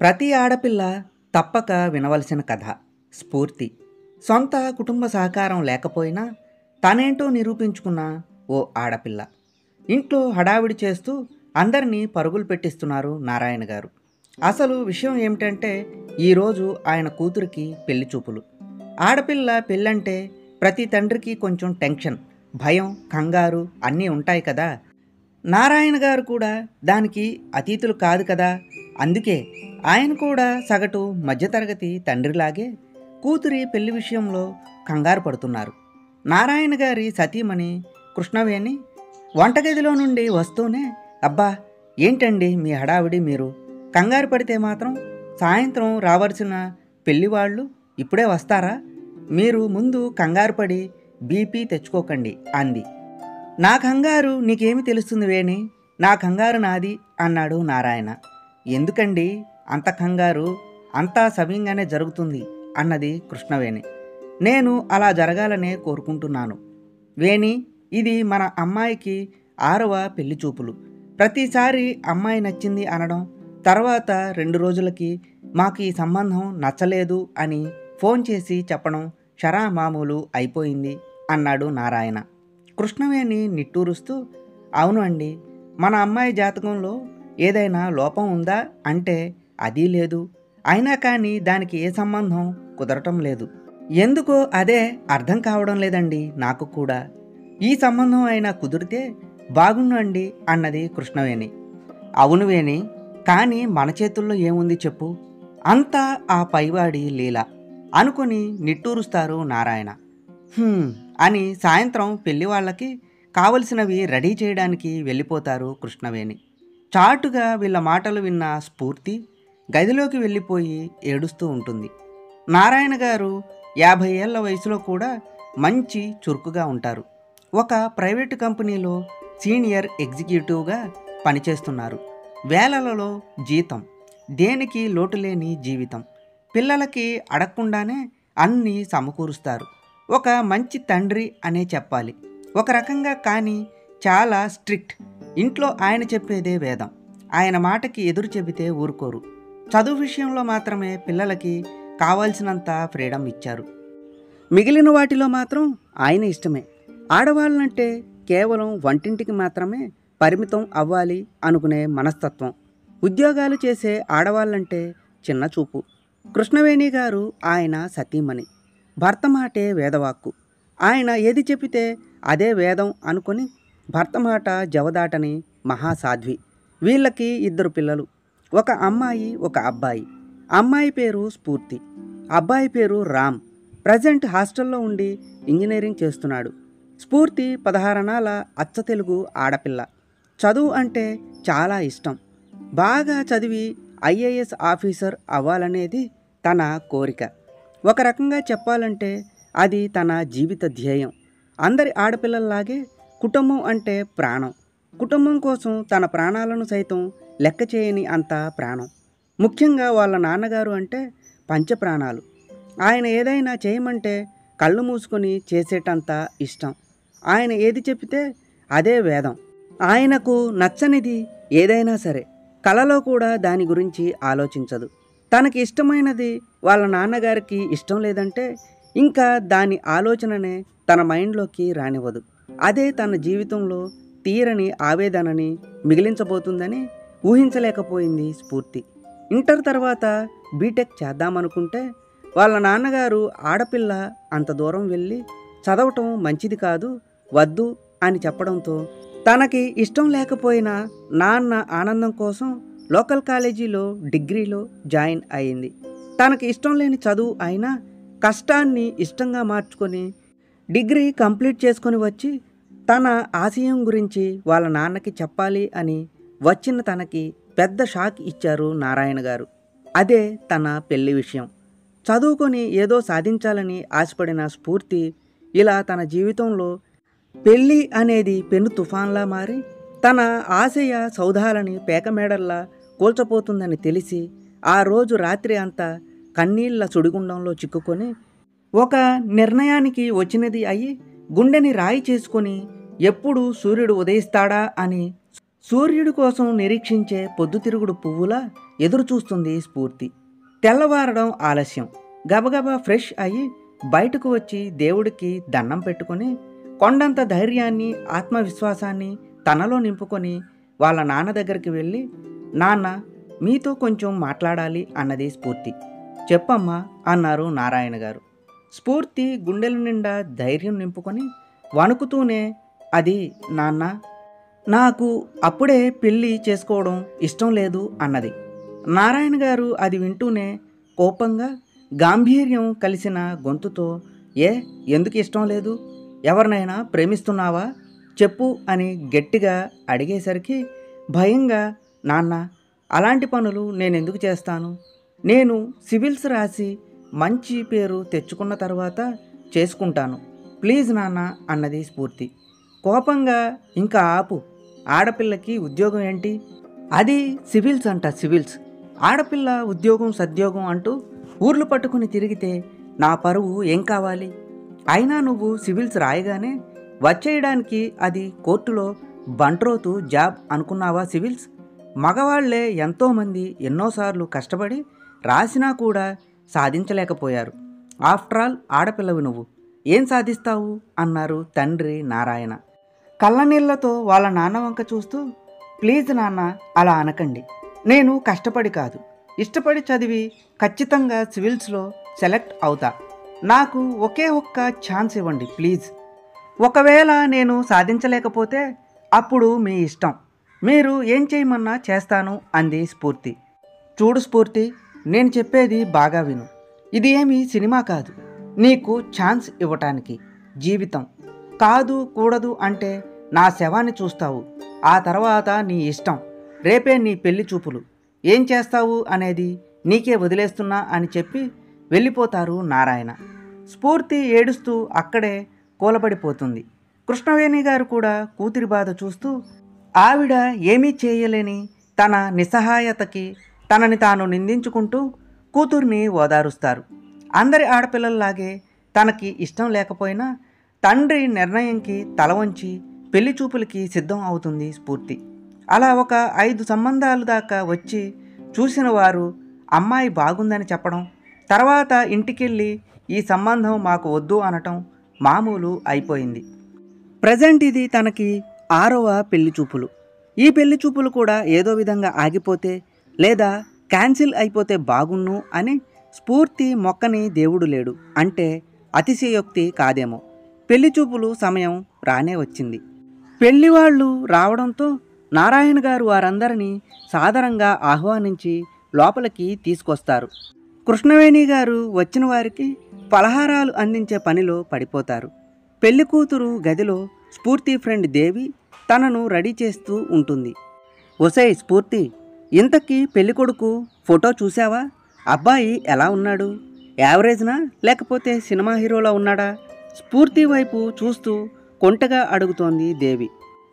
ప్రతి ఆడపిల్ల తప్పక వినవలసిన కథ స్ఫూర్తి సొంత కుటుంబ సహకారం లేకపోయినా తనేంటో నిరూపించుకున్న ఓ ఆడపిల్ల ఇంట్లో హడావిడి చేస్తూ అందరినీ పరుగులు పెట్టిస్తున్నారు నారాయణ గారు అసలు విషయం ఏమిటంటే ఈరోజు ఆయన కూతురికి పెళ్లి చూపులు ఆడపిల్ల పెళ్ళంటే ప్రతి తండ్రికి కొంచెం టెన్షన్ భయం కంగారు అన్నీ ఉంటాయి కదా నారాయణ గారు కూడా దానికి అతీతులు కాదు కదా అందుకే ఆయన కూడా సగటు మధ్యతరగతి తండ్రిలాగే కూతురి పెళ్లి విషయంలో కంగారు పడుతున్నారు నారాయణ గారి సతీమణి కృష్ణవేణి వంటగదిలో నుండి వస్తూనే అబ్బా ఏంటండి మీ హడావిడి మీరు కంగారు పడితే మాత్రం సాయంత్రం రావాల్సిన పెళ్లివాళ్ళు ఇప్పుడే వస్తారా మీరు ముందు కంగారు పడి బీపీ తెచ్చుకోకండి అంది నా కంగారు నీకేమి తెలుస్తుంది వేణి నా కంగారు నాది అన్నాడు నారాయణ ఎందుకండి అంత కంగారు అంతా సవ్యంగానే జరుగుతుంది అన్నది కృష్ణవేణి నేను అలా జరగాలనే కోరుకుంటున్నాను వేణి ఇది మన అమ్మాయికి ఆరవ పెళ్లి చూపులు ప్రతిసారి అమ్మాయి నచ్చింది అనడం తర్వాత రెండు రోజులకి మాకు ఈ సంబంధం నచ్చలేదు అని ఫోన్ చేసి చెప్పడం షరా మామూలు అయిపోయింది అన్నాడు నారాయణ కృష్ణవేణి నిట్టూరుస్తూ అవును అండి మన అమ్మాయి జాతకంలో ఏదైనా లోపం ఉందా అంటే అది లేదు అయినా కానీ దానికి ఏ సంబంధం కుదరటం లేదు ఎందుకో అదే అర్థం కావడం లేదండి నాకు కూడా ఈ సంబంధం అయినా కుదిరితే బాగుండండి అన్నది కృష్ణవేణి అవును వేణి కానీ మన చేతుల్లో ఏముంది చెప్పు అంతా ఆ పైవాడి లీల అనుకుని నిట్టూరుస్తారు నారాయణ "హ్మ్" అని సాయంత్రం పెళ్లి వాళ్ళకి కావలసినవి రెడీ చేయడానికి వెళ్ళిపోతారు కృష్ణవేణి చాటుగా వీళ్ళ మాటలు విన్న స్ఫూర్తి గదిలోకి వెళ్ళిపోయి ఏడుస్తూ ఉంటుంది నారాయణ గారు యాభై ఏళ్ల వయసులో కూడా మంచి చురుకుగా ఉంటారు ఒక ప్రైవేటు కంపెనీలో సీనియర్ ఎగ్జిక్యూటివ్గా పనిచేస్తున్నారు వేలలలో జీతం దేనికి లోటు లేని జీవితం పిల్లలకి అడగకుండానే అన్నీ సమకూరుస్తారు ఒక మంచి తండ్రి అనే చెప్పాలి ఒక రకంగా కానీ చాలా స్ట్రిక్ట్ ఇంట్లో ఆయన చెప్పేదే వేదం ఆయన మాటకి ఎదురు చెబితే ఊరుకోరు చదువు విషయంలో మాత్రమే పిల్లలకి కావాల్సినంత ఫ్రీడమ్ ఇచ్చారు మిగిలిన వాటిలో మాత్రం ఆయన ఇష్టమే ఆడవాళ్ళంటే కేవలం వంటింటికి మాత్రమే పరిమితం అవ్వాలి అనుకునే మనస్తత్వం ఉద్యోగాలు చేసే ఆడవాళ్ళంటే చిన్న చూపు కృష్ణవేణి గారు ఆయన సతీమణి భర్త మాటే వేదవాక్కు ఆయన ఏది చెప్పితే అదే వేదం అనుకొని భర్త మాట జవదాటని మహాసాధ్వి వీళ్ళకి ఇద్దరు పిల్లలు ఒక అమ్మాయి ఒక అబ్బాయి అమ్మాయి పేరు స్ఫూర్తి అబ్బాయి పేరు రామ్ ప్రజెంట్ హాస్టల్లో ఉండి ఇంజనీరింగ్ చేస్తున్నాడు స్ఫూర్తి పదహారణాల అచ్చ తెలుగు ఆడపిల్ల చదువు అంటే చాలా ఇష్టం బాగా చదివి ఐఏఎస్ ఆఫీసర్ అవ్వాలనేది తన కోరిక ఒక రకంగా చెప్పాలంటే అది తన జీవిత ధ్యేయం అందరి ఆడపిల్లల్లాగే కుటుంబం అంటే ప్రాణం కుటుంబం కోసం తన ప్రాణాలను సైతం లెక్క చేయని అంత ప్రాణం ముఖ్యంగా వాళ్ళ నాన్నగారు అంటే పంచప్రాణాలు ఆయన ఏదైనా చేయమంటే కళ్ళు మూసుకొని చేసేటంత ఇష్టం ఆయన ఏది చెప్తే అదే వేదం ఆయనకు నచ్చనిది ఏదైనా సరే కలలో కూడా దాని గురించి ఆలోచించదు తనకి ఇష్టమైనది వాళ్ళ నాన్నగారికి ఇష్టం లేదంటే ఇంకా దాని ఆలోచననే తన మైండ్లోకి రానివ్వదు అదే తన జీవితంలో తీరని ఆవేదనని మిగిలించబోతుందని ఊహించలేకపోయింది స్ఫూర్తి ఇంటర్ తర్వాత బీటెక్ చేద్దామనుకుంటే వాళ్ళ నాన్నగారు ఆడపిల్ల అంత దూరం వెళ్ళి చదవటం మంచిది కాదు వద్దు అని చెప్పడంతో తనకి ఇష్టం లేకపోయినా నాన్న ఆనందం కోసం లోకల్ కాలేజీలో డిగ్రీలో జాయిన్ అయింది తనకి ఇష్టం లేని చదువు అయినా కష్టాన్ని ఇష్టంగా మార్చుకొని డిగ్రీ కంప్లీట్ చేసుకొని వచ్చి తన ఆశయం గురించి వాళ్ళ నాన్నకి చెప్పాలి అని వచ్చిన తనకి పెద్ద షాక్ ఇచ్చారు నారాయణ గారు అదే తన పెళ్లి విషయం చదువుకొని ఏదో సాధించాలని ఆశపడిన స్ఫూర్తి ఇలా తన జీవితంలో పెళ్ళి అనేది పెను తుఫాన్లా మారి తన ఆశయ సౌధాలని పేకమేడల్లా కూల్చపోతుందని తెలిసి ఆ రోజు రాత్రి అంతా కన్నీళ్ల సుడిగుండంలో చిక్కుకొని ఒక నిర్ణయానికి వచ్చినది అయి గుండెని రాయి చేసుకొని ఎప్పుడు సూర్యుడు ఉదయిస్తాడా అని సూర్యుడి కోసం నిరీక్షించే పొద్దుతిరుగుడు పువ్వులా ఎదురు చూస్తుంది స్ఫూర్తి తెల్లవారడం ఆలస్యం గబగబా ఫ్రెష్ అయ్యి బయటకు వచ్చి దేవుడికి దండం పెట్టుకొని కొండంత ధైర్యాన్ని ఆత్మవిశ్వాసాన్ని తనలో నింపుకొని వాళ్ళ నాన్న దగ్గరికి వెళ్ళి నాన్న మీతో కొంచెం మాట్లాడాలి అన్నది స్ఫూర్తి చెప్పమ్మా అన్నారు నారాయణ గారు స్ఫూర్తి గుండెల నిండా ధైర్యం నింపుకొని వణుకుతూనే అది నాన్న నాకు అప్పుడే పెళ్ళి చేసుకోవడం ఇష్టం లేదు అన్నది నారాయణ గారు అది వింటూనే కోపంగా గాంభీర్యం కలిసిన గొంతుతో ఏ ఎందుకు ఇష్టం లేదు ఎవరినైనా ప్రేమిస్తున్నావా చెప్పు అని గట్టిగా అడిగేసరికి భయంగా నాన్న అలాంటి పనులు నేను ఎందుకు చేస్తాను నేను సివిల్స్ రాసి మంచి పేరు తెచ్చుకున్న తర్వాత చేసుకుంటాను ప్లీజ్ నాన్న అన్నది స్ఫూర్తి కోపంగా ఇంకా ఆపు ఆడపిల్లకి ఉద్యోగం ఏంటి అది సివిల్స్ అంట సివిల్స్ ఆడపిల్ల ఉద్యోగం సద్యోగం అంటూ ఊర్లు పట్టుకుని తిరిగితే నా పరువు ఏం కావాలి అయినా నువ్వు సివిల్స్ రాయగానే వచ్చేయడానికి అది కోర్టులో బంట్రోతు జాబ్ అనుకున్నావా సివిల్స్ మగవాళ్లే ఎంతోమంది ఎన్నోసార్లు కష్టపడి రాసినా కూడా సాధించలేకపోయారు ఆఫ్టర్ ఆల్ ఆడపిల్లవి నువ్వు ఏం సాధిస్తావు అన్నారు తండ్రి నారాయణ కళ్ళనీళ్లతో వాళ్ళ నాన్న వంక చూస్తూ ప్లీజ్ నాన్న అలా అనకండి నేను కష్టపడి కాదు ఇష్టపడి చదివి ఖచ్చితంగా సివిల్స్లో సెలెక్ట్ అవుతా నాకు ఒకే ఒక్క ఛాన్స్ ఇవ్వండి ప్లీజ్ ఒకవేళ నేను సాధించలేకపోతే అప్పుడు మీ ఇష్టం మీరు ఏం చేయమన్నా చేస్తాను అంది స్ఫూర్తి చూడు స్ఫూర్తి నేను చెప్పేది బాగా విను ఇది ఏమీ సినిమా కాదు నీకు ఛాన్స్ ఇవ్వటానికి జీవితం కాదు కూడదు అంటే నా శవాన్ని చూస్తావు ఆ తర్వాత నీ ఇష్టం రేపే నీ పెళ్లి చూపులు ఏం చేస్తావు అనేది నీకే వదిలేస్తున్నా అని చెప్పి వెళ్ళిపోతారు నారాయణ స్ఫూర్తి ఏడుస్తూ అక్కడే కూలబడిపోతుంది కృష్ణవేణి గారు కూడా కూతురి బాధ చూస్తూ ఆవిడ ఏమీ చేయలేని తన నిస్సహాయతకి తనని తాను నిందించుకుంటూ కూతుర్ని ఓదారుస్తారు అందరి ఆడపిల్లల్లాగే తనకి ఇష్టం లేకపోయినా తండ్రి నిర్ణయంకి తల వంచి పెళ్లి చూపులకి సిద్ధం అవుతుంది స్ఫూర్తి అలా ఒక ఐదు సంబంధాలు దాకా వచ్చి చూసిన వారు అమ్మాయి బాగుందని చెప్పడం తర్వాత ఇంటికెళ్ళి ఈ సంబంధం మాకు వద్దు అనటం మామూలు అయిపోయింది ప్రజెంట్ ఇది తనకి ఆరవ పెళ్లి చూపులు ఈ పెళ్లి చూపులు కూడా ఏదో విధంగా ఆగిపోతే లేదా క్యాన్సిల్ అయిపోతే బాగున్ను అని స్ఫూర్తి మొక్కని దేవుడు లేడు అంటే అతిశయోక్తి కాదేమో పెళ్లి చూపులు సమయం రానే వచ్చింది పెళ్లి వాళ్ళు రావడంతో నారాయణ గారు వారందరినీ సాదరంగా ఆహ్వానించి లోపలికి తీసుకొస్తారు కృష్ణవేణి గారు వచ్చిన వారికి పలహారాలు అందించే పనిలో పడిపోతారు పెళ్లి కూతురు గదిలో స్ఫూర్తి ఫ్రెండ్ దేవి తనను రెడీ చేస్తూ ఉంటుంది ఒసై స్ఫూర్తి ఇంతకీ పెళ్ళికొడుకు ఫోటో చూసావా అబ్బాయి ఎలా ఉన్నాడు యావరేజ్నా లేకపోతే సినిమా హీరోలా ఉన్నాడా స్ఫూర్తి వైపు చూస్తూ కొంటగా అడుగుతోంది దేవి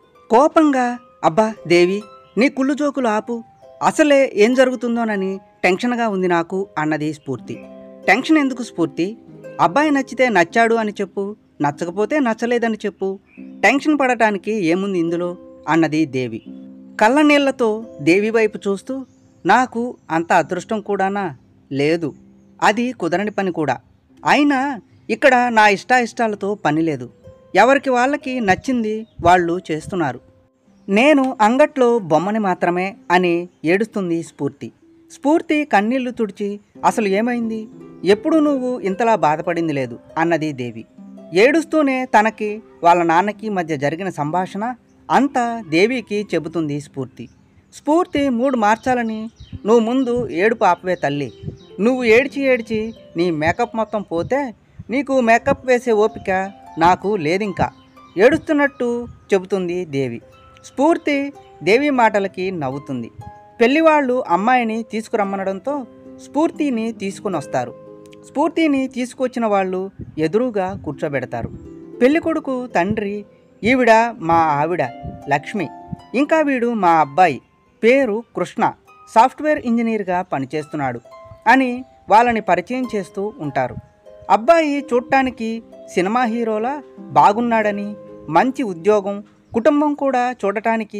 కోపంగా అబ్బా దేవి నీ కుళ్ళు జోకులు ఆపు అసలే ఏం జరుగుతుందోనని టెన్షన్గా ఉంది నాకు అన్నది స్ఫూర్తి టెన్షన్ ఎందుకు స్ఫూర్తి అబ్బాయి నచ్చితే నచ్చాడు అని చెప్పు నచ్చకపోతే నచ్చలేదని చెప్పు టెన్షన్ పడటానికి ఏముంది ఇందులో అన్నది దేవి కళ్ళ నీళ్లతో దేవి వైపు చూస్తూ నాకు అంత అదృష్టం కూడానా లేదు అది కుదరని పని కూడా అయినా ఇక్కడ నా ఇష్టాయిష్టాలతో పని లేదు ఎవరికి వాళ్ళకి నచ్చింది వాళ్ళు చేస్తున్నారు నేను అంగట్లో బొమ్మని మాత్రమే అని ఏడుస్తుంది స్ఫూర్తి స్ఫూర్తి కన్నీళ్లు తుడిచి అసలు ఏమైంది ఎప్పుడు నువ్వు ఇంతలా బాధపడింది లేదు అన్నది దేవి ఏడుస్తూనే తనకి వాళ్ళ నాన్నకి మధ్య జరిగిన సంభాషణ అంతా దేవికి చెబుతుంది స్ఫూర్తి స్ఫూర్తి మూడు మార్చాలని నువ్వు ముందు ఏడుపు ఆపవే తల్లి నువ్వు ఏడ్చి ఏడ్చి నీ మేకప్ మొత్తం పోతే నీకు మేకప్ వేసే ఓపిక నాకు లేదింకా ఏడుస్తున్నట్టు చెబుతుంది దేవి స్ఫూర్తి దేవి మాటలకి నవ్వుతుంది పెళ్లివాళ్ళు అమ్మాయిని తీసుకురమ్మనడంతో స్ఫూర్తిని తీసుకుని వస్తారు స్ఫూర్తిని తీసుకొచ్చిన వాళ్ళు ఎదురుగా కూర్చోబెడతారు పెళ్ళికొడుకు తండ్రి ఈవిడ మా ఆవిడ లక్ష్మి ఇంకా వీడు మా అబ్బాయి పేరు కృష్ణ సాఫ్ట్వేర్ ఇంజనీర్గా పనిచేస్తున్నాడు అని వాళ్ళని పరిచయం చేస్తూ ఉంటారు అబ్బాయి చూడటానికి సినిమా హీరోలా బాగున్నాడని మంచి ఉద్యోగం కుటుంబం కూడా చూడటానికి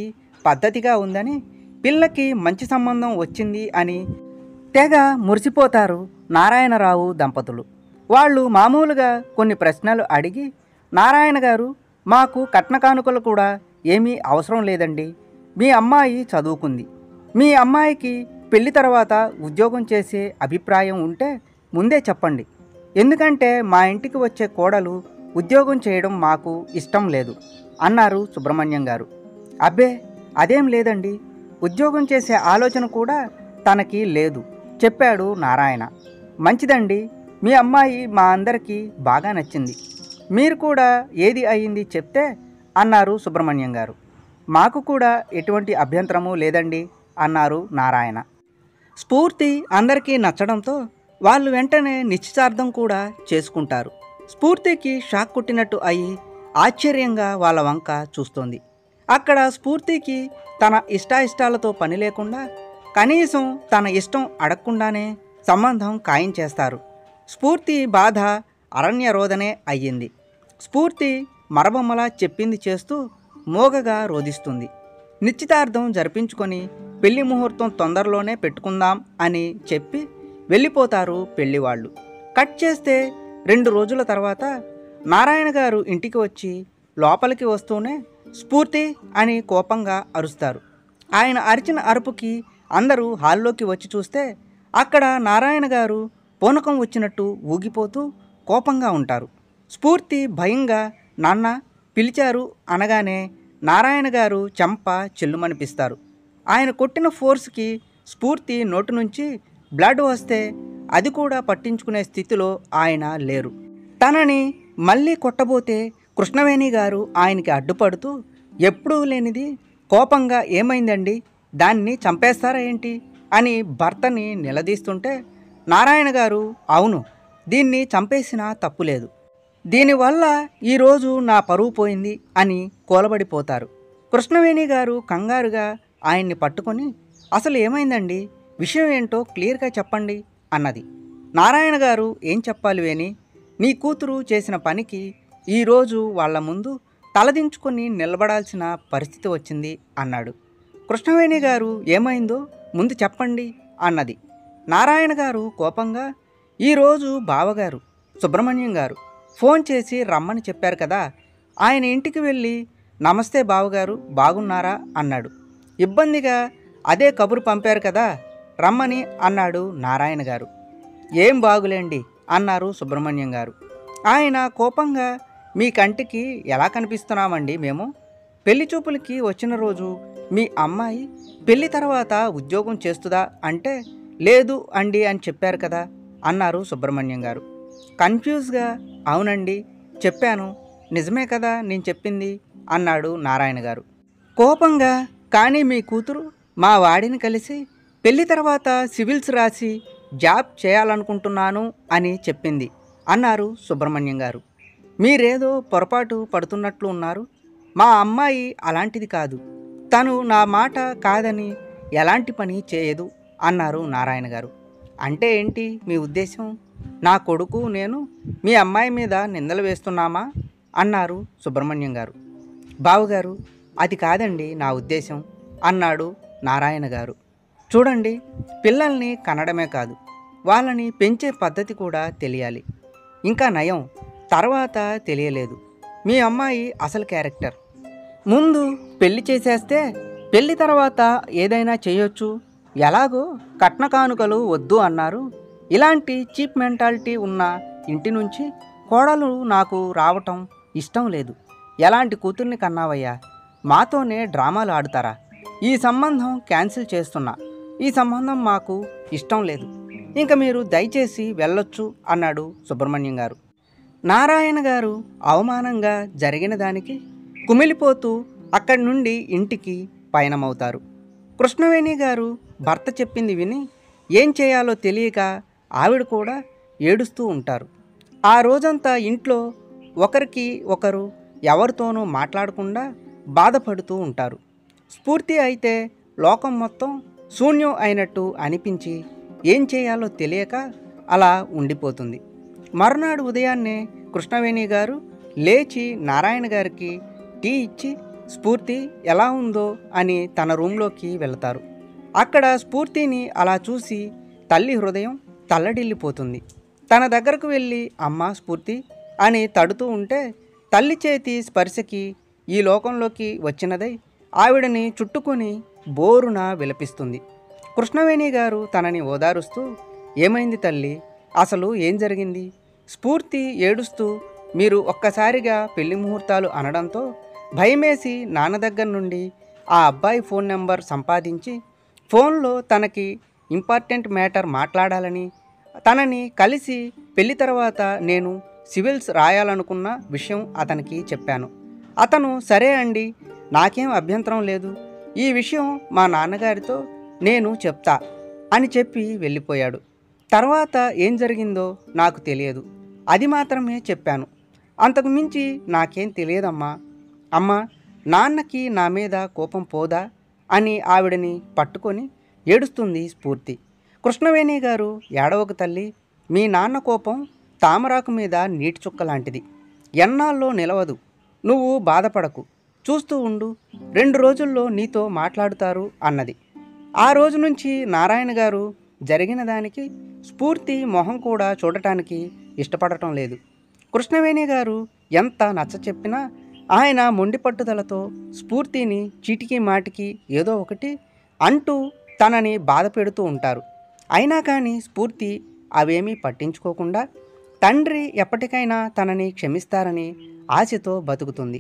పద్ధతిగా ఉందని పిల్లకి మంచి సంబంధం వచ్చింది అని తెగ మురిసిపోతారు నారాయణరావు దంపతులు వాళ్ళు మామూలుగా కొన్ని ప్రశ్నలు అడిగి నారాయణ గారు మాకు కట్న కానుకలు కూడా ఏమీ అవసరం లేదండి మీ అమ్మాయి చదువుకుంది మీ అమ్మాయికి పెళ్లి తర్వాత ఉద్యోగం చేసే అభిప్రాయం ఉంటే ముందే చెప్పండి ఎందుకంటే మా ఇంటికి వచ్చే కోడలు ఉద్యోగం చేయడం మాకు ఇష్టం లేదు అన్నారు సుబ్రహ్మణ్యం గారు అబ్బే అదేం లేదండి ఉద్యోగం చేసే ఆలోచన కూడా తనకి లేదు చెప్పాడు నారాయణ మంచిదండి మీ అమ్మాయి మా అందరికీ బాగా నచ్చింది మీరు కూడా ఏది అయ్యింది చెప్తే అన్నారు సుబ్రహ్మణ్యం గారు మాకు కూడా ఎటువంటి అభ్యంతరము లేదండి అన్నారు నారాయణ స్ఫూర్తి అందరికీ నచ్చడంతో వాళ్ళు వెంటనే నిశ్చితార్థం కూడా చేసుకుంటారు స్ఫూర్తికి షాక్ కొట్టినట్టు అయి ఆశ్చర్యంగా వాళ్ళ వంక చూస్తోంది అక్కడ స్ఫూర్తికి తన ఇష్టాయిష్టాలతో పని లేకుండా కనీసం తన ఇష్టం అడగకుండానే సంబంధం ఖాయం చేస్తారు స్ఫూర్తి బాధ అరణ్యరోధనే అయ్యింది స్ఫూర్తి మరబొమ్మలా చెప్పింది చేస్తూ మోగగా రోధిస్తుంది నిశ్చితార్థం జరిపించుకొని పెళ్లి ముహూర్తం తొందరలోనే పెట్టుకుందాం అని చెప్పి వెళ్ళిపోతారు పెళ్లివాళ్ళు కట్ చేస్తే రెండు రోజుల తర్వాత నారాయణ గారు ఇంటికి వచ్చి లోపలికి వస్తూనే స్ఫూర్తి అని కోపంగా అరుస్తారు ఆయన అరిచిన అరుపుకి అందరూ హాల్లోకి వచ్చి చూస్తే అక్కడ నారాయణ గారు పూనకం వచ్చినట్టు ఊగిపోతూ కోపంగా ఉంటారు స్ఫూర్తి భయంగా నాన్న పిలిచారు అనగానే నారాయణ గారు చెంప చెల్లుమనిపిస్తారు ఆయన కొట్టిన ఫోర్స్కి స్ఫూర్తి నోటి నుంచి బ్లడ్ వస్తే అది కూడా పట్టించుకునే స్థితిలో ఆయన లేరు తనని మళ్ళీ కొట్టబోతే కృష్ణవేణి గారు ఆయనకి అడ్డుపడుతూ ఎప్పుడూ లేనిది కోపంగా ఏమైందండి దాన్ని చంపేస్తారా ఏంటి అని భర్తని నిలదీస్తుంటే నారాయణ గారు అవును దీన్ని చంపేసినా తప్పులేదు దీనివల్ల ఈరోజు నా పరువు పోయింది అని కూలబడిపోతారు కృష్ణవేణి గారు కంగారుగా ఆయన్ని పట్టుకొని అసలు ఏమైందండి విషయం ఏంటో క్లియర్గా చెప్పండి అన్నది నారాయణ గారు ఏం చెప్పాలి వేని నీ కూతురు చేసిన పనికి ఈరోజు వాళ్ళ ముందు తలదించుకొని నిలబడాల్సిన పరిస్థితి వచ్చింది అన్నాడు కృష్ణవేణి గారు ఏమైందో ముందు చెప్పండి అన్నది నారాయణ గారు కోపంగా ఈరోజు బావగారు సుబ్రహ్మణ్యం గారు ఫోన్ చేసి రమ్మని చెప్పారు కదా ఆయన ఇంటికి వెళ్ళి నమస్తే బావగారు బాగున్నారా అన్నాడు ఇబ్బందిగా అదే కబురు పంపారు కదా రమ్మని అన్నాడు నారాయణ గారు ఏం బాగులేండి అన్నారు సుబ్రహ్మణ్యం గారు ఆయన కోపంగా మీ కంటికి ఎలా కనిపిస్తున్నామండి మేము పెళ్లి చూపులకి వచ్చిన రోజు మీ అమ్మాయి పెళ్లి తర్వాత ఉద్యోగం చేస్తుందా అంటే లేదు అండి అని చెప్పారు కదా అన్నారు సుబ్రహ్మణ్యం గారు కన్ఫ్యూజ్గా అవునండి చెప్పాను నిజమే కదా నేను చెప్పింది అన్నాడు నారాయణ గారు కోపంగా కానీ మీ కూతురు మా వాడిని కలిసి పెళ్లి తర్వాత సివిల్స్ రాసి జాబ్ చేయాలనుకుంటున్నాను అని చెప్పింది అన్నారు సుబ్రహ్మణ్యం గారు మీరేదో పొరపాటు పడుతున్నట్లు ఉన్నారు మా అమ్మాయి అలాంటిది కాదు తను నా మాట కాదని ఎలాంటి పని చేయదు అన్నారు నారాయణ గారు అంటే ఏంటి మీ ఉద్దేశం నా కొడుకు నేను మీ అమ్మాయి మీద నిందలు వేస్తున్నామా అన్నారు సుబ్రహ్మణ్యం గారు బావుగారు అది కాదండి నా ఉద్దేశం అన్నాడు నారాయణ గారు చూడండి పిల్లల్ని కనడమే కాదు వాళ్ళని పెంచే పద్ధతి కూడా తెలియాలి ఇంకా నయం తర్వాత తెలియలేదు మీ అమ్మాయి అసలు క్యారెక్టర్ ముందు పెళ్లి చేసేస్తే పెళ్లి తర్వాత ఏదైనా చేయొచ్చు ఎలాగో కట్న కానుకలు వద్దు అన్నారు ఇలాంటి చీప్ మెంటాలిటీ ఉన్న ఇంటి నుంచి కోడలు నాకు రావటం ఇష్టం లేదు ఎలాంటి కూతుర్ని కన్నావయ్యా మాతోనే డ్రామాలు ఆడుతారా ఈ సంబంధం క్యాన్సిల్ చేస్తున్నా ఈ సంబంధం మాకు ఇష్టం లేదు ఇంకా మీరు దయచేసి వెళ్ళొచ్చు అన్నాడు సుబ్రహ్మణ్యం గారు నారాయణ గారు అవమానంగా జరిగిన దానికి కుమిలిపోతూ అక్కడి నుండి ఇంటికి పయనమవుతారు కృష్ణవేణి గారు భర్త చెప్పింది విని ఏం చేయాలో తెలియక ఆవిడ కూడా ఏడుస్తూ ఉంటారు ఆ రోజంతా ఇంట్లో ఒకరికి ఒకరు ఎవరితోనూ మాట్లాడకుండా బాధపడుతూ ఉంటారు స్ఫూర్తి అయితే లోకం మొత్తం శూన్యం అయినట్టు అనిపించి ఏం చేయాలో తెలియక అలా ఉండిపోతుంది మరునాడు ఉదయాన్నే కృష్ణవేణి గారు లేచి నారాయణ గారికి టీ ఇచ్చి స్ఫూర్తి ఎలా ఉందో అని తన రూమ్లోకి వెళతారు అక్కడ స్ఫూర్తిని అలా చూసి తల్లి హృదయం తల్లడిల్లిపోతుంది తన దగ్గరకు వెళ్ళి అమ్మ స్ఫూర్తి అని తడుతూ ఉంటే తల్లి చేతి స్పర్శకి ఈ లోకంలోకి వచ్చినదై ఆవిడని చుట్టుకొని బోరున విలపిస్తుంది కృష్ణవేణి గారు తనని ఓదారుస్తూ ఏమైంది తల్లి అసలు ఏం జరిగింది స్ఫూర్తి ఏడుస్తూ మీరు ఒక్కసారిగా పెళ్లి ముహూర్తాలు అనడంతో భయమేసి నాన్న దగ్గర నుండి ఆ అబ్బాయి ఫోన్ నెంబర్ సంపాదించి ఫోన్లో తనకి ఇంపార్టెంట్ మ్యాటర్ మాట్లాడాలని తనని కలిసి పెళ్లి తర్వాత నేను సివిల్స్ రాయాలనుకున్న విషయం అతనికి చెప్పాను అతను సరే అండి నాకేం అభ్యంతరం లేదు ఈ విషయం మా నాన్నగారితో నేను చెప్తా అని చెప్పి వెళ్ళిపోయాడు తర్వాత ఏం జరిగిందో నాకు తెలియదు అది మాత్రమే చెప్పాను అంతకు మించి నాకేం తెలియదమ్మా అమ్మా నాన్నకి నా మీద కోపం పోదా అని ఆవిడని పట్టుకొని ఏడుస్తుంది స్ఫూర్తి కృష్ణవేణి గారు ఏడవకు తల్లి మీ నాన్న కోపం తామరాకు మీద నీటి చుక్క లాంటిది ఎన్నాళ్ళలో నిలవదు నువ్వు బాధపడకు చూస్తూ ఉండు రెండు రోజుల్లో నీతో మాట్లాడుతారు అన్నది ఆ రోజు నుంచి నారాయణ గారు జరిగిన దానికి స్ఫూర్తి మొహం కూడా చూడటానికి ఇష్టపడటం లేదు కృష్ణవేణి గారు ఎంత నచ్చ చెప్పినా ఆయన మొండి పట్టుదలతో స్ఫూర్తిని చీటికి మాటికి ఏదో ఒకటి అంటూ తనని బాధ పెడుతూ ఉంటారు అయినా కానీ స్ఫూర్తి అవేమీ పట్టించుకోకుండా తండ్రి ఎప్పటికైనా తనని క్షమిస్తారని ఆశతో బతుకుతుంది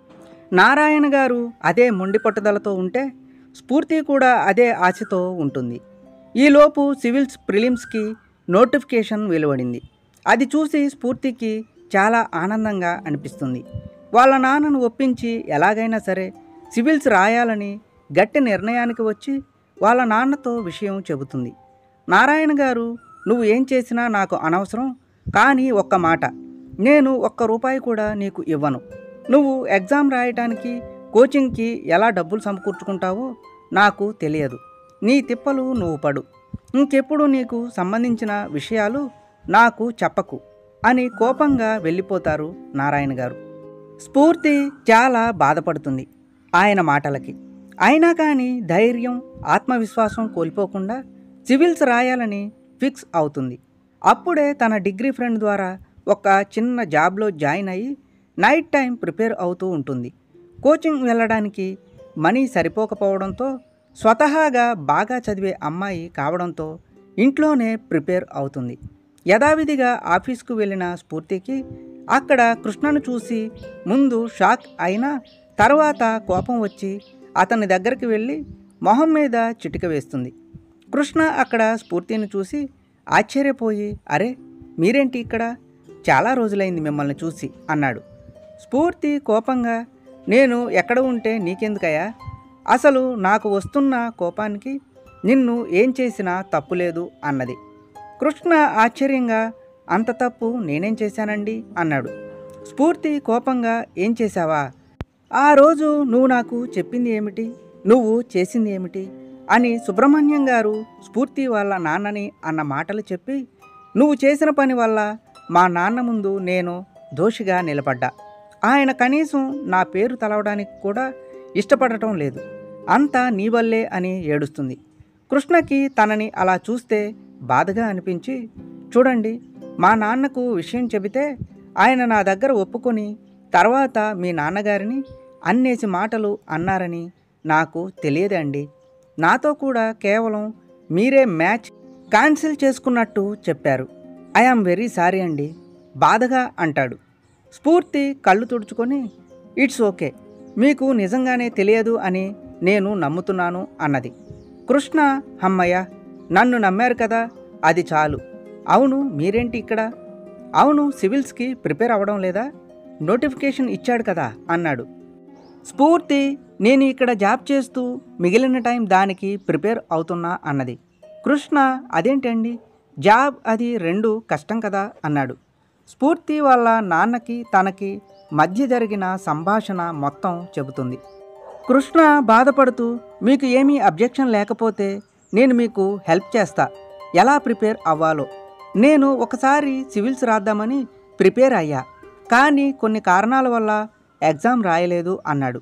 నారాయణ గారు అదే మొండి పట్టుదలతో ఉంటే స్ఫూర్తి కూడా అదే ఆశతో ఉంటుంది ఈలోపు సివిల్స్ ప్రిలిమ్స్కి నోటిఫికేషన్ వెలువడింది అది చూసి స్ఫూర్తికి చాలా ఆనందంగా అనిపిస్తుంది వాళ్ళ నాన్నను ఒప్పించి ఎలాగైనా సరే సివిల్స్ రాయాలని గట్టి నిర్ణయానికి వచ్చి వాళ్ళ నాన్నతో విషయం చెబుతుంది నారాయణ గారు నువ్వు ఏం చేసినా నాకు అనవసరం కానీ ఒక్క మాట నేను ఒక్క రూపాయి కూడా నీకు ఇవ్వను నువ్వు ఎగ్జామ్ రాయటానికి కోచింగ్కి ఎలా డబ్బులు సమకూర్చుకుంటావో నాకు తెలియదు నీ తిప్పలు నువ్వు పడు ఇంకెప్పుడు నీకు సంబంధించిన విషయాలు నాకు చెప్పకు అని కోపంగా వెళ్ళిపోతారు నారాయణ గారు స్ఫూర్తి చాలా బాధపడుతుంది ఆయన మాటలకి అయినా కానీ ధైర్యం ఆత్మవిశ్వాసం కోల్పోకుండా సివిల్స్ రాయాలని ఫిక్స్ అవుతుంది అప్పుడే తన డిగ్రీ ఫ్రెండ్ ద్వారా ఒక చిన్న జాబ్లో జాయిన్ అయ్యి నైట్ టైం ప్రిపేర్ అవుతూ ఉంటుంది కోచింగ్ వెళ్ళడానికి మనీ సరిపోకపోవడంతో స్వతహాగా బాగా చదివే అమ్మాయి కావడంతో ఇంట్లోనే ప్రిపేర్ అవుతుంది యథావిధిగా ఆఫీస్కు వెళ్ళిన స్ఫూర్తికి అక్కడ కృష్ణను చూసి ముందు షాక్ అయినా తర్వాత కోపం వచ్చి అతని దగ్గరికి వెళ్ళి మొహం మీద చిటిక వేస్తుంది కృష్ణ అక్కడ స్ఫూర్తిని చూసి ఆశ్చర్యపోయి అరే మీరేంటి ఇక్కడ చాలా రోజులైంది మిమ్మల్ని చూసి అన్నాడు స్ఫూర్తి కోపంగా నేను ఎక్కడ ఉంటే నీకెందుకయ్యా అసలు నాకు వస్తున్న కోపానికి నిన్ను ఏం చేసినా తప్పులేదు అన్నది కృష్ణ ఆశ్చర్యంగా అంత తప్పు నేనేం చేశానండి అన్నాడు స్ఫూర్తి కోపంగా ఏం చేశావా ఆ రోజు నువ్వు నాకు చెప్పింది ఏమిటి నువ్వు చేసింది ఏమిటి అని సుబ్రహ్మణ్యం గారు స్ఫూర్తి వాళ్ళ నాన్నని అన్న మాటలు చెప్పి నువ్వు చేసిన పని వల్ల మా నాన్న ముందు నేను దోషిగా నిలబడ్డా ఆయన కనీసం నా పేరు తలవడానికి కూడా ఇష్టపడటం లేదు అంతా నీ వల్లే అని ఏడుస్తుంది కృష్ణకి తనని అలా చూస్తే బాధగా అనిపించి చూడండి మా నాన్నకు విషయం చెబితే ఆయన నా దగ్గర ఒప్పుకొని తర్వాత మీ నాన్నగారిని అన్నేసి మాటలు అన్నారని నాకు తెలియదండి నాతో కూడా కేవలం మీరే మ్యాచ్ క్యాన్సిల్ చేసుకున్నట్టు చెప్పారు ఐ ఆమ్ వెరీ సారీ అండి బాధగా అంటాడు స్ఫూర్తి కళ్ళు తుడుచుకొని ఇట్స్ ఓకే మీకు నిజంగానే తెలియదు అని నేను నమ్ముతున్నాను అన్నది కృష్ణ హమ్మయ్య నన్ను నమ్మారు కదా అది చాలు అవును మీరేంటి ఇక్కడ అవును సివిల్స్కి ప్రిపేర్ అవ్వడం లేదా నోటిఫికేషన్ ఇచ్చాడు కదా అన్నాడు స్ఫూర్తి నేను ఇక్కడ జాబ్ చేస్తూ మిగిలిన టైం దానికి ప్రిపేర్ అవుతున్నా అన్నది కృష్ణ అదేంటండి జాబ్ అది రెండు కష్టం కదా అన్నాడు స్ఫూర్తి వాళ్ళ నాన్నకి తనకి మధ్య జరిగిన సంభాషణ మొత్తం చెబుతుంది కృష్ణ బాధపడుతూ మీకు ఏమీ అబ్జెక్షన్ లేకపోతే నేను మీకు హెల్ప్ చేస్తా ఎలా ప్రిపేర్ అవ్వాలో నేను ఒకసారి సివిల్స్ రాద్దామని ప్రిపేర్ అయ్యా కానీ కొన్ని కారణాల వల్ల ఎగ్జామ్ రాయలేదు అన్నాడు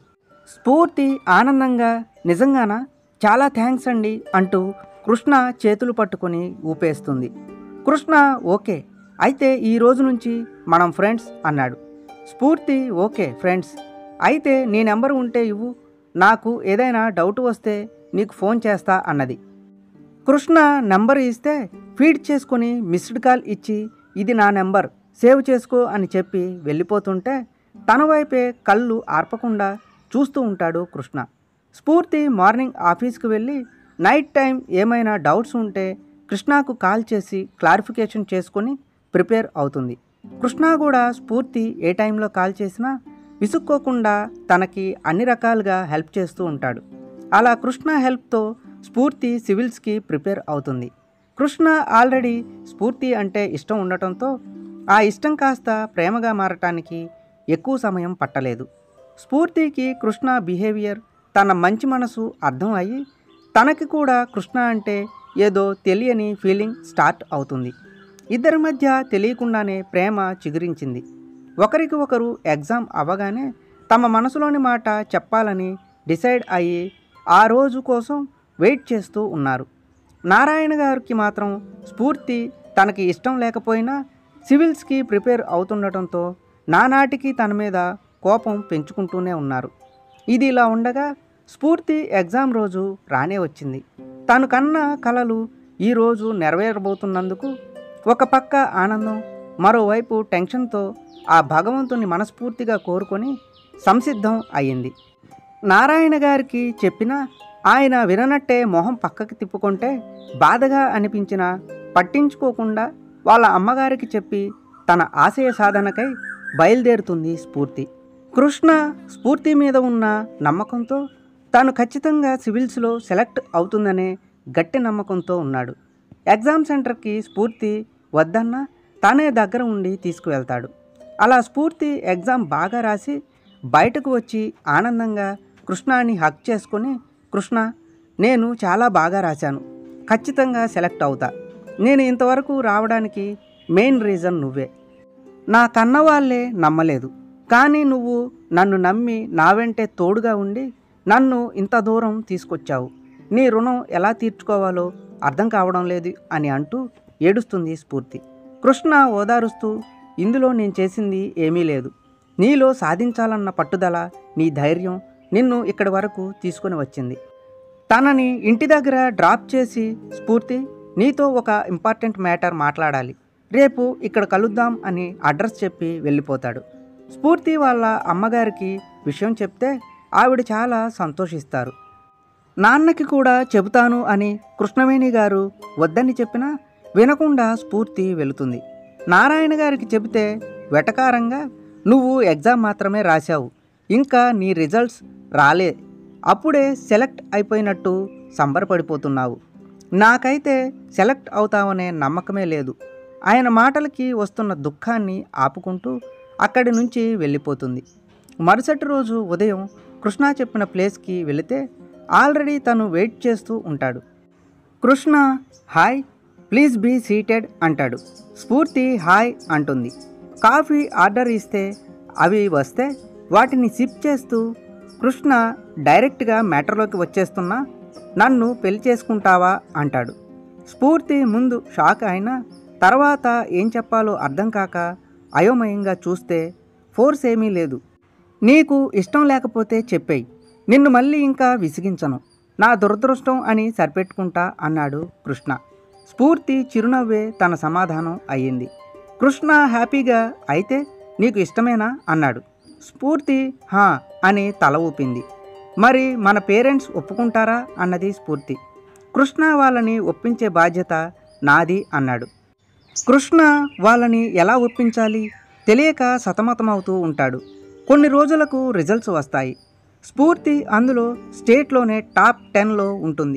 స్ఫూర్తి ఆనందంగా నిజంగానా చాలా థ్యాంక్స్ అండి అంటూ కృష్ణ చేతులు పట్టుకొని ఊపేస్తుంది కృష్ణ ఓకే అయితే ఈ రోజు నుంచి మనం ఫ్రెండ్స్ అన్నాడు స్ఫూర్తి ఓకే ఫ్రెండ్స్ అయితే నీ నెంబర్ ఉంటే ఇవ్వు నాకు ఏదైనా డౌట్ వస్తే నీకు ఫోన్ చేస్తా అన్నది కృష్ణ నెంబర్ ఇస్తే ఫీడ్ చేసుకొని మిస్డ్ కాల్ ఇచ్చి ఇది నా నెంబర్ సేవ్ చేసుకో అని చెప్పి వెళ్ళిపోతుంటే తన వైపే కళ్ళు ఆర్పకుండా చూస్తూ ఉంటాడు కృష్ణ స్ఫూర్తి మార్నింగ్ ఆఫీస్కి వెళ్ళి నైట్ టైం ఏమైనా డౌట్స్ ఉంటే కృష్ణకు కాల్ చేసి క్లారిఫికేషన్ చేసుకొని ప్రిపేర్ అవుతుంది కృష్ణ కూడా స్ఫూర్తి ఏ టైంలో కాల్ చేసినా విసుక్కోకుండా తనకి అన్ని రకాలుగా హెల్ప్ చేస్తూ ఉంటాడు అలా కృష్ణ హెల్ప్తో స్ఫూర్తి సివిల్స్కి ప్రిపేర్ అవుతుంది కృష్ణ ఆల్రెడీ స్ఫూర్తి అంటే ఇష్టం ఉండటంతో ఆ ఇష్టం కాస్త ప్రేమగా మారటానికి ఎక్కువ సమయం పట్టలేదు స్ఫూర్తికి కృష్ణ బిహేవియర్ తన మంచి మనసు అర్థం అయ్యి తనకి కూడా కృష్ణ అంటే ఏదో తెలియని ఫీలింగ్ స్టార్ట్ అవుతుంది ఇద్దరి మధ్య తెలియకుండానే ప్రేమ చిగురించింది ఒకరికి ఒకరు ఎగ్జామ్ అవ్వగానే తమ మనసులోని మాట చెప్పాలని డిసైడ్ అయ్యి ఆ రోజు కోసం వెయిట్ చేస్తూ ఉన్నారు నారాయణ గారికి మాత్రం స్ఫూర్తి తనకి ఇష్టం లేకపోయినా సివిల్స్కి ప్రిపేర్ అవుతుండటంతో నానాటికి తన మీద కోపం పెంచుకుంటూనే ఉన్నారు ఇది ఇలా ఉండగా స్ఫూర్తి ఎగ్జామ్ రోజు రానే వచ్చింది తను కన్న కలలు ఈరోజు నెరవేరబోతున్నందుకు ఒక పక్క ఆనందం మరోవైపు టెన్షన్తో ఆ భగవంతుని మనస్ఫూర్తిగా కోరుకొని సంసిద్ధం అయ్యింది నారాయణ గారికి చెప్పినా ఆయన విననట్టే మొహం పక్కకి తిప్పుకుంటే బాధగా అనిపించినా పట్టించుకోకుండా వాళ్ళ అమ్మగారికి చెప్పి తన ఆశయ సాధనకై బయలుదేరుతుంది స్ఫూర్తి కృష్ణ స్ఫూర్తి మీద ఉన్న నమ్మకంతో తాను ఖచ్చితంగా సివిల్స్లో సెలెక్ట్ అవుతుందనే గట్టి నమ్మకంతో ఉన్నాడు ఎగ్జామ్ సెంటర్కి స్ఫూర్తి వద్దన్నా తానే దగ్గర ఉండి తీసుకువెళ్తాడు అలా స్ఫూర్తి ఎగ్జామ్ బాగా రాసి బయటకు వచ్చి ఆనందంగా కృష్ణాని హక్ చేసుకొని కృష్ణ నేను చాలా బాగా రాశాను ఖచ్చితంగా సెలెక్ట్ అవుతా నేను ఇంతవరకు రావడానికి మెయిన్ రీజన్ నువ్వే నా కన్నవాళ్ళే నమ్మలేదు కానీ నువ్వు నన్ను నమ్మి నా వెంటే తోడుగా ఉండి నన్ను ఇంత దూరం తీసుకొచ్చావు నీ రుణం ఎలా తీర్చుకోవాలో అర్థం కావడం లేదు అని అంటూ ఏడుస్తుంది స్ఫూర్తి కృష్ణ ఓదారుస్తూ ఇందులో నేను చేసింది ఏమీ లేదు నీలో సాధించాలన్న పట్టుదల నీ ధైర్యం నిన్ను ఇక్కడి వరకు తీసుకొని వచ్చింది తనని ఇంటి దగ్గర డ్రాప్ చేసి స్ఫూర్తి నీతో ఒక ఇంపార్టెంట్ మ్యాటర్ మాట్లాడాలి రేపు ఇక్కడ కలుద్దాం అని అడ్రస్ చెప్పి వెళ్ళిపోతాడు స్ఫూర్తి వాళ్ళ అమ్మగారికి విషయం చెప్తే ఆవిడ చాలా సంతోషిస్తారు నాన్నకి కూడా చెబుతాను అని కృష్ణవేణి గారు వద్దని చెప్పినా వినకుండా స్ఫూర్తి వెళుతుంది నారాయణ గారికి చెబితే వెటకారంగా నువ్వు ఎగ్జామ్ మాత్రమే రాశావు ఇంకా నీ రిజల్ట్స్ రాలే అప్పుడే సెలెక్ట్ అయిపోయినట్టు సంబరపడిపోతున్నావు నాకైతే సెలెక్ట్ అవుతావనే నమ్మకమే లేదు ఆయన మాటలకి వస్తున్న దుఃఖాన్ని ఆపుకుంటూ అక్కడి నుంచి వెళ్ళిపోతుంది మరుసటి రోజు ఉదయం కృష్ణ చెప్పిన ప్లేస్కి వెళితే ఆల్రెడీ తను వెయిట్ చేస్తూ ఉంటాడు Krishna hi please be seated అంటాడు స్ఫూర్తి హాయ్ అంటుంది కాఫీ ఆర్డర్ ఇస్తే అవి వస్తే వాటిని సిప్ చేస్తూ కృష్ణ డైరెక్ట్గా మ్యాటర్లోకి వచ్చేస్తున్నా నన్ను పెళ్లి చేసుకుంటావా అంటాడు స్ఫూర్తి ముందు షాక్ అయినా తర్వాత ఏం చెప్పాలో అర్థం కాక అయోమయంగా చూస్తే ఫోర్స్ ఏమీ లేదు నీకు ఇష్టం లేకపోతే చెప్పేయి నిన్ను మళ్ళీ ఇంకా విసిగించను నా దురదృష్టం అని సరిపెట్టుకుంటా అన్నాడు కృష్ణ స్ఫూర్తి చిరునవ్వే తన సమాధానం అయ్యింది కృష్ణ హ్యాపీగా అయితే నీకు ఇష్టమేనా అన్నాడు స్ఫూర్తి హా అని తల ఊపింది మరి మన పేరెంట్స్ ఒప్పుకుంటారా అన్నది స్ఫూర్తి కృష్ణ వాళ్ళని ఒప్పించే బాధ్యత నాది అన్నాడు కృష్ణ వాళ్ళని ఎలా ఒప్పించాలి తెలియక సతమతమవుతూ ఉంటాడు కొన్ని రోజులకు రిజల్ట్స్ వస్తాయి స్ఫూర్తి అందులో స్టేట్లోనే టాప్ టెన్లో ఉంటుంది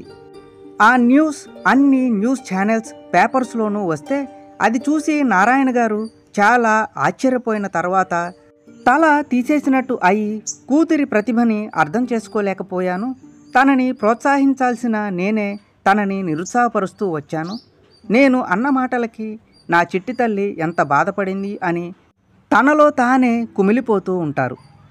ఆ న్యూస్ అన్ని న్యూస్ ఛానల్స్ పేపర్స్లోనూ వస్తే అది చూసి నారాయణ గారు చాలా ఆశ్చర్యపోయిన తర్వాత తల తీసేసినట్టు అయి కూతురి ప్రతిభని అర్థం చేసుకోలేకపోయాను తనని ప్రోత్సహించాల్సిన నేనే తనని నిరుత్సాహపరుస్తూ వచ్చాను నేను అన్న మాటలకి నా చిట్టి తల్లి ఎంత బాధపడింది అని తనలో తానే కుమిలిపోతూ ఉంటారు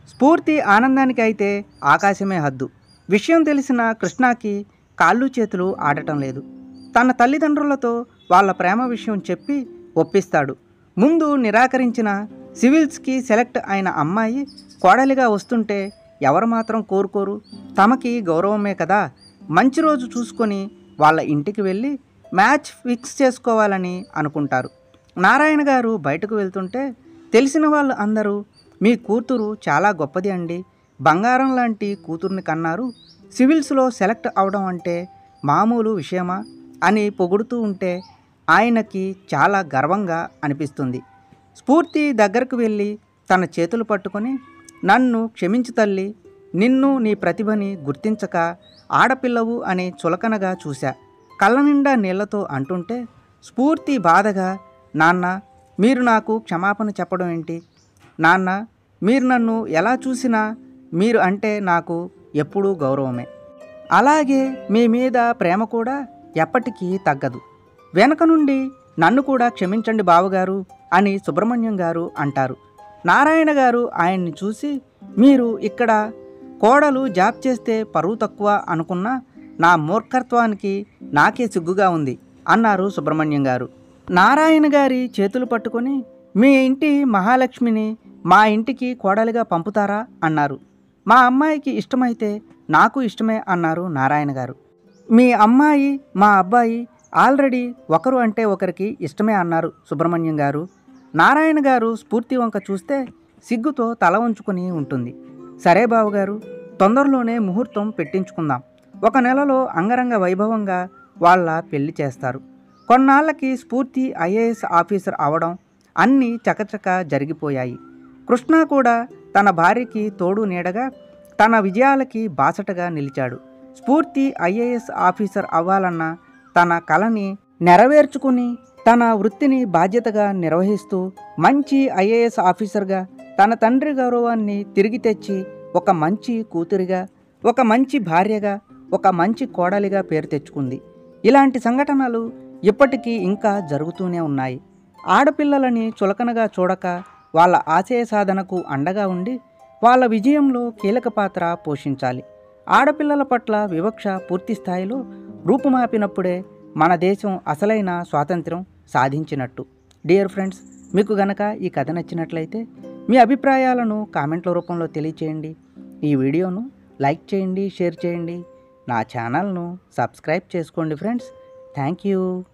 స్ఫూర్తి ఆనందానికి అయితే ఆకాశమే హద్దు విషయం తెలిసిన కృష్ణకి కాళ్ళు చేతులు ఆడటం లేదు తన తల్లిదండ్రులతో వాళ్ళ ప్రేమ విషయం చెప్పి ఒప్పిస్తాడు ముందు నిరాకరించిన సివిల్స్కి సెలెక్ట్ అయిన అమ్మాయి కోడలిగా వస్తుంటే ఎవరు మాత్రం కోరుకోరు తమకి గౌరవమే కదా మంచి రోజు చూసుకొని వాళ్ళ ఇంటికి వెళ్ళి మ్యాచ్ ఫిక్స్ చేసుకోవాలని అనుకుంటారు నారాయణ గారు బయటకు వెళ్తుంటే తెలిసిన వాళ్ళు అందరూ మీ కూతురు చాలా గొప్పది అండి బంగారం లాంటి కూతుర్ని కన్నారు సివిల్స్లో సెలెక్ట్ అవడం అంటే మామూలు విషయమా అని పొగుడుతూ ఉంటే ఆయనకి చాలా గర్వంగా అనిపిస్తుంది స్ఫూర్తి దగ్గరకు వెళ్ళి తన చేతులు పట్టుకొని నన్ను క్షమించు తల్లి నిన్ను నీ ప్రతిభని గుర్తించక ఆడపిల్లవు అని చులకనగా చూశా కళ్ళ నిండా నీళ్లతో అంటుంటే స్ఫూర్తి బాధగా నాన్న మీరు నాకు క్షమాపణ చెప్పడం ఏంటి నాన్న మీరు నన్ను ఎలా చూసినా మీరు అంటే నాకు ఎప్పుడూ గౌరవమే అలాగే మీ మీద ప్రేమ కూడా ఎప్పటికీ తగ్గదు వెనక నుండి నన్ను కూడా క్షమించండి బావగారు అని సుబ్రహ్మణ్యం గారు అంటారు నారాయణ గారు ఆయన్ని చూసి మీరు ఇక్కడ కోడలు జాబ్ చేస్తే పరువు తక్కువ అనుకున్న నా మూర్ఖత్వానికి నాకే సిగ్గుగా ఉంది అన్నారు సుబ్రహ్మణ్యం గారు నారాయణ గారి చేతులు పట్టుకొని మీ ఇంటి మహాలక్ష్మిని మా ఇంటికి కోడలిగా పంపుతారా అన్నారు మా అమ్మాయికి ఇష్టమైతే నాకు ఇష్టమే అన్నారు నారాయణ గారు మీ అమ్మాయి మా అబ్బాయి ఆల్రెడీ ఒకరు అంటే ఒకరికి ఇష్టమే అన్నారు సుబ్రహ్మణ్యం గారు నారాయణ గారు స్ఫూర్తి వంక చూస్తే సిగ్గుతో తల ఉంచుకొని ఉంటుంది సరే బావగారు తొందరలోనే ముహూర్తం పెట్టించుకుందాం ఒక నెలలో అంగరంగ వైభవంగా వాళ్ళ పెళ్లి చేస్తారు కొన్నాళ్ళకి స్ఫూర్తి ఐఏఎస్ ఆఫీసర్ అవడం అన్నీ చకచక జరిగిపోయాయి కృష్ణ కూడా తన భార్యకి తోడు నీడగా తన విజయాలకి బాసటగా నిలిచాడు స్ఫూర్తి ఐఏఎస్ ఆఫీసర్ అవ్వాలన్న తన కలని నెరవేర్చుకుని తన వృత్తిని బాధ్యతగా నిర్వహిస్తూ మంచి ఐఏఎస్ ఆఫీసర్గా తన తండ్రి గౌరవాన్ని తిరిగి తెచ్చి ఒక మంచి కూతురిగా ఒక మంచి భార్యగా ఒక మంచి కోడలిగా పేరు తెచ్చుకుంది ఇలాంటి సంఘటనలు ఇప్పటికీ ఇంకా జరుగుతూనే ఉన్నాయి ఆడపిల్లలని చులకనగా చూడక వాళ్ళ ఆశయ సాధనకు అండగా ఉండి వాళ్ళ విజయంలో కీలక పాత్ర పోషించాలి ఆడపిల్లల పట్ల వివక్ష పూర్తి స్థాయిలో రూపుమాపినప్పుడే మన దేశం అసలైన స్వాతంత్రం సాధించినట్టు డియర్ ఫ్రెండ్స్ మీకు గనక ఈ కథ నచ్చినట్లయితే మీ అభిప్రాయాలను కామెంట్ల రూపంలో తెలియచేయండి ఈ వీడియోను లైక్ చేయండి షేర్ చేయండి నా ఛానల్ను సబ్స్క్రైబ్ చేసుకోండి ఫ్రెండ్స్ థ్యాంక్ యూ